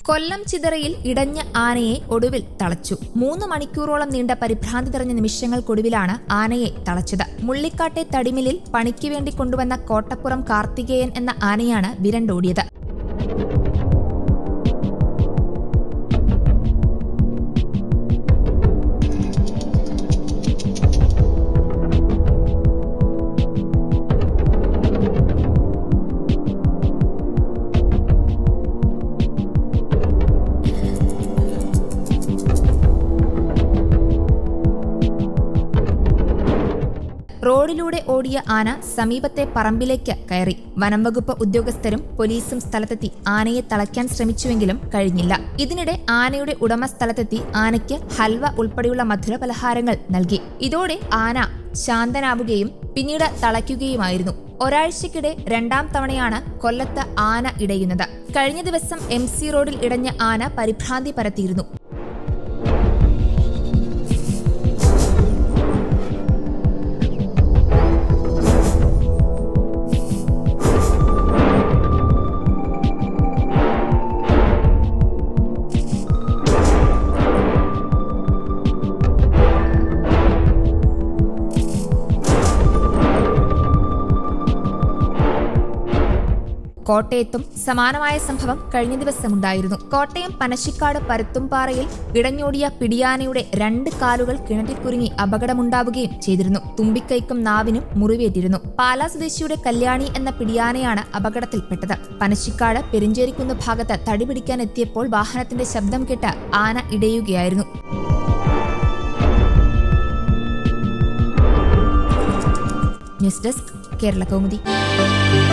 കൊല്ലം ചിതറയിൽ ഇടഞ്ഞ ആനയെ ഒടുവിൽ തളച്ചു മൂന്ന് മണിക്കൂറോളം നീണ്ട പരിഭ്രാന്തി നിറഞ്ഞ നിമിഷങ്ങൾക്കൊടുവിലാണ് ആനയെ തളച്ചത് മുള്ളിക്കാട്ടെ തടിമിലിൽ പണിക്ക് വേണ്ടി കൊണ്ടുവന്ന കോട്ടപ്പുറം കാർത്തികേയൻ എന്ന ആനയാണ് വിരണ്ടോടിയത് റോഡിലൂടെ ഓടിയ ആന സമീപത്തെ പറമ്പിലേക്ക് കയറി വനംവകുപ്പ് ഉദ്യോഗസ്ഥരും പോലീസും സ്ഥലത്തെത്തി ആനയെ തളയ്ക്കാൻ ശ്രമിച്ചുവെങ്കിലും കഴിഞ്ഞില്ല ഇതിനിടെ ആനയുടെ ഉടമ സ്ഥലത്തെത്തി ആനയ്ക്ക് ഹൽവ ഉൾപ്പെടെയുള്ള മധുരപലഹാരങ്ങൾ നൽകി ഇതോടെ ആന ശാന്തനാവുകയും പിന്നീട് തളയ്ക്കുകയുമായിരുന്നു ഒരാഴ്ചക്കിടെ രണ്ടാം തവണയാണ് കൊല്ലത്ത് ആന ഇടയുന്നത് കഴിഞ്ഞ ദിവസം എം സി റോഡിൽ ഇടഞ്ഞ ആന പരിഭ്രാന്തി പരത്തിയിരുന്നു കോട്ടയത്തും സമാനമായ സംഭവം കഴിഞ്ഞ ദിവസമുണ്ടായിരുന്നു കോട്ടയം പനശിക്കാട് പരുത്തുംപാറയിൽ ഇടഞ്ഞോടിയ പിടിയാനയുടെ രണ്ട് കാലുകൾ കിണറ്റിൽ കുരുങ്ങി അപകടമുണ്ടാവുകയും ചെയ്തിരുന്നു തുമ്പിക്കൈക്കും നാവിനും മുറിവേറ്റിരുന്നു പാലാ സ്വദേശിയുടെ കല്യാണി എന്ന പിടിയാനയാണ് അപകടത്തിൽപ്പെട്ടത് പനശിക്കാട് പെരിഞ്ചേരിക്കുന്ന് ഭാഗത്ത് തടി പിടിക്കാൻ എത്തിയപ്പോൾ വാഹനത്തിന്റെ ശബ്ദം കേട്ട് ആന ഇടയുകയായിരുന്നു ന്യൂസ് ഡെസ്ക് കേരള കൗമുദി